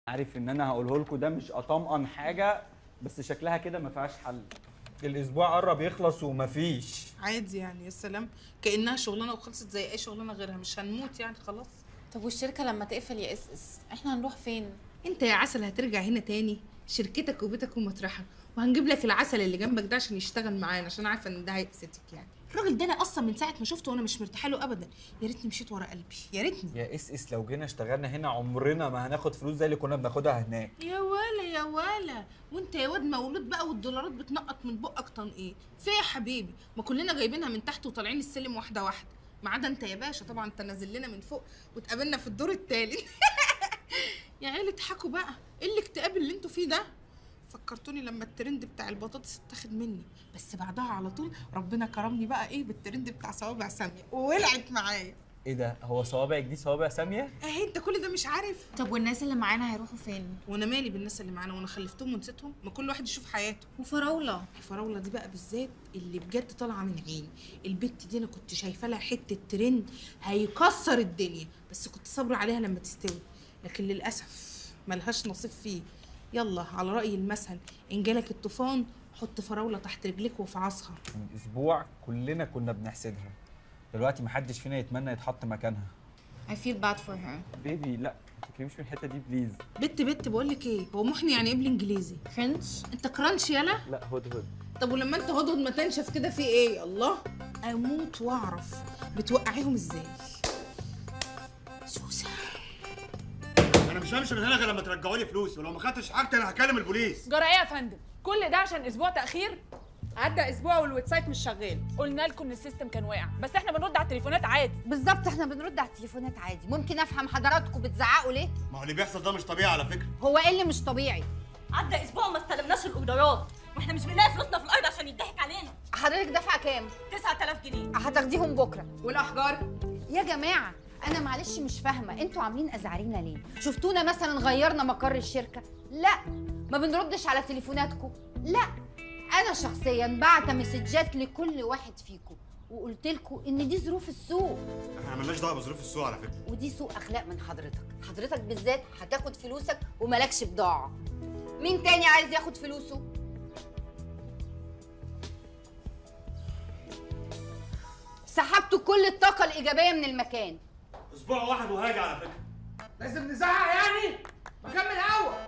عارف ان انا هقوله لكم ده مش اطمئن حاجه بس شكلها كده ما فيهاش حل الاسبوع قرب يخلص ومفيش عادي يعني يا سلام كانها شغلانه وخلصت زي اي شغلانه غيرها مش هنموت يعني خلاص طب والشركه لما تقفل يا اس اس احنا هنروح فين انت يا عسل هترجع هنا تاني شركتك وبيتك ومطرحك وهنجيب لك العسل اللي جنبك ده عشان يشتغل معانا عشان عارفه ان ده هيبسطك يعني الراجل ده انا اصلا من ساعه ما شفته وانا مش مرتاحه له ابدا يا ريتني مشيت ورا قلبي يا ريتني يا اس اس لو جينا اشتغلنا هنا عمرنا ما هناخد فلوس زي اللي كنا بناخدها هناك يا ولا يا ولا وانت يا واد مولود بقى والدولارات بتنقط من بقك طنقين في يا حبيبي ما كلنا جايبينها من تحت وطالعين السلم واحده واحده ما عدا انت يا باشا طبعا انت نازل لنا من فوق واتقابلنا في الدور التالت يا عيال اضحكوا بقى ايه الاكتئاب اللي انتوا فيه ده فكرتوني لما الترند بتاع البطاطس اتاخد مني بس بعدها على طول ربنا كرمني بقى ايه بالترند بتاع صوابع ساميه وولعت معايا ايه ده هو صوابعك دي صوابع ساميه اهي انت كل ده مش عارف طب والناس اللي معانا هيروحوا فين وانا مالي بالناس اللي معانا وانا خلفتهم ونسيتهم ما كل واحد يشوف حياته وفراوله الفراوله دي بقى بالذات اللي بجد طالعه من عيني البت دي انا كنت شايفه لها حته ترند هيكسر الدنيا بس كنت صابره عليها لما تستوي لكن للاسف ملهاش نصيب فيه يلا على راي المثل ان جالك الطوفان حط فراوله تحت رجليك وافعصها من اسبوع كلنا كنا بنحسدها دلوقتي محدش فينا يتمنى يتحط مكانها I feel bad for her بيبي لا ما تتكلميش في الحته دي بليز بت بت بقول لك ايه هو محني يعني ايه بالانجليزي فرنش انت كرانش يالا لا هد هد طب ولما انت هدهد ما تنشف كده في ايه الله اموت واعرف بتوقعيهم ازاي سوسه انا مش همشي من هنا غير لما ترجعوا لي فلوسي ولو ما خدتش حاجتي انا هكلم البوليس جرى ايه يا فندم كل ده عشان اسبوع تاخير عدى اسبوع والويب سايت مش شغال قلنا لكم ان السيستم كان واقع بس احنا بنرد على التليفونات عادي بالظبط احنا بنرد على التليفونات عادي ممكن افهم حضراتكم بتزعقوا ليه ما هو اللي بيحصل ده مش طبيعي على فكره هو ايه اللي مش طبيعي عدى اسبوع وما استلمناش الاوردرات واحنا مش بنلاقي فلوسنا في الارض عشان يضحك علينا حضرتك دافعه كام 9000 جنيه هتاخديهم بكره والاحجار يا جماعه انا معلش مش فاهمه انتوا عاملين ازعرينا ليه شفتونا مثلا غيرنا مقر الشركه لا ما بنردش على تليفوناتكم لا انا شخصيا بعت مسجات لكل واحد فيكم وقلت لكم ان دي ظروف السوق احنا مالناش دعوه بظروف السوق على فكره ودي سوء اخلاق من حضرتك حضرتك بالذات هتاخد فلوسك وملكش بضاعه مين تاني عايز ياخد فلوسه سحبتوا كل الطاقه الايجابيه من المكان اسبوع واحد وهاجي على فكره لازم نزعق يعني ما كمل هوا